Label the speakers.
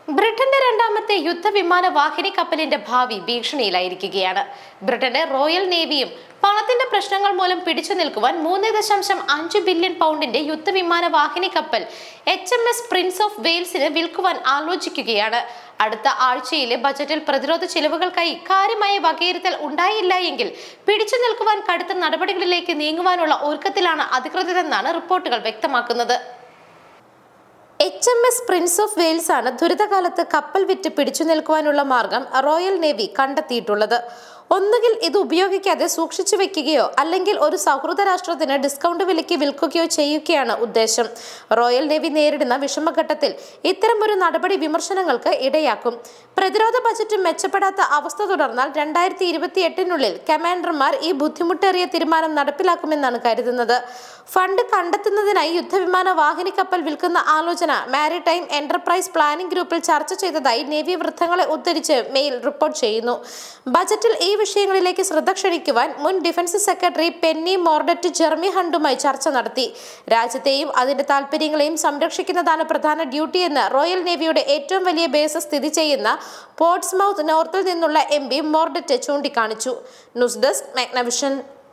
Speaker 1: ബ്രിട്ടന്റെ രണ്ടാമത്തെ യുദ്ധവിമാന വാഹിനി കപ്പലിന്റെ ഭാവി ഭീഷണിയിലായിരിക്കുകയാണ് ബ്രിട്ടന്റെ റോയൽ നേവിയും പണത്തിന്റെ പ്രശ്നങ്ങൾ മൂലം പിടിച്ചു നിൽക്കുവാൻ മൂന്ന് ദശാംശം അഞ്ച് ബില്യൺ പൗണ്ടിന്റെ യുദ്ധവിമാന വാഹിനി കപ്പൽ H M S prince of വെയിൽസിന് വിൽക്കുവാൻ ആലോചിക്കുകയാണ് അടുത്ത ആഴ്ചയിലെ ബജറ്റിൽ പ്രതിരോധ ചെലവുകൾക്കായി കാര്യമായ വകയിരുത്തൽ ഉണ്ടായില്ല എങ്കിൽ പിടിച്ചു നിൽക്കുവാൻ കടുത്ത നടപടികളിലേക്ക് നീങ്ങുവാനുള്ള ഒരുക്കത്തിലാണ് അധികൃതരെന്നാണ് റിപ്പോർട്ടുകൾ വ്യക്തമാക്കുന്നത് H M S prince of Wales ആണ് ദുരിതകാലത്ത് കപ്പൽ വിറ്റ് പിടിച്ചു നിൽക്കുവാനുള്ള മാർഗം റോയൽ നേവി കണ്ടെത്തിയിട്ടുള്ളത് ഒന്നുകിൽ ഇത് ഉപയോഗിക്കാതെ സൂക്ഷിച്ചു വെക്കുകയോ അല്ലെങ്കിൽ ഒരു സൗഹൃദ രാഷ്ട്രത്തിന് ഡിസ്കൗണ്ട് വിലയ്ക്ക് വിൽക്കുകയോ ചെയ്യുകയാണ് ഉദ്ദേശം റോയൽ നേവി നേരിടുന്ന വിഷമഘട്ടത്തിൽ ഇത്തരമൊരു നടപടി വിമർശനങ്ങൾക്ക് ഇടയാക്കും പ്രതിരോധ ബജറ്റ് മെച്ചപ്പെടാത്ത അവസ്ഥ തുടർന്നാൽ രണ്ടായിരത്തി ഇരുപത്തി എട്ടിനുള്ളിൽ കമാൻഡർമാർ ഈ ബുദ്ധിമുട്ടേറിയ തീരുമാനം നടപ്പിലാക്കുമെന്നാണ് കരുതുന്നത് ഫണ്ട് കണ്ടെത്തുന്നതിനായി യുദ്ധവിമാന വാഹിനി കപ്പൽ വിൽക്കുന്ന ആലോചന മാരിടൈം എന്റർപ്രൈസ് പ്ലാനിംഗ് ഗ്രൂപ്പിൽ ചർച്ച ചെയ്തതായി നേവി വൃത്തങ്ങളെ ഉദ്ധരിച്ച് മെയിൽ റിപ്പോർട്ട് ചെയ്യുന്നു ബജറ്റിൽ ഈ വിഷയങ്ങളിലേക്ക് ശ്രദ്ധ ക്ഷണിക്കുവാൻ മുൻ defence secretary Penny Mordaunt Jeremy ഹണ്ടുമായി ചർച്ച നടത്തി രാജ്യത്തെയും അതിന്റെ താൽപര്യങ്ങളെയും സംരക്ഷിക്കുന്നതാണ് പ്രധാന ഡ്യൂട്ടിയെന്ന് റോയൽ നേവിയുടെ ഏറ്റവും വലിയ ബേസ് സ്ഥിതി ചെയ്യുന്ന പോർട്സ്മൗത്ത് നോർത്തിൽ നിന്നുള്ള എം പി മോർഡറ്റ് ചൂണ്ടിക്കാണിച്ചു ന്യൂസ് ഡെസ്ക് മാഗ്നവിഷൻ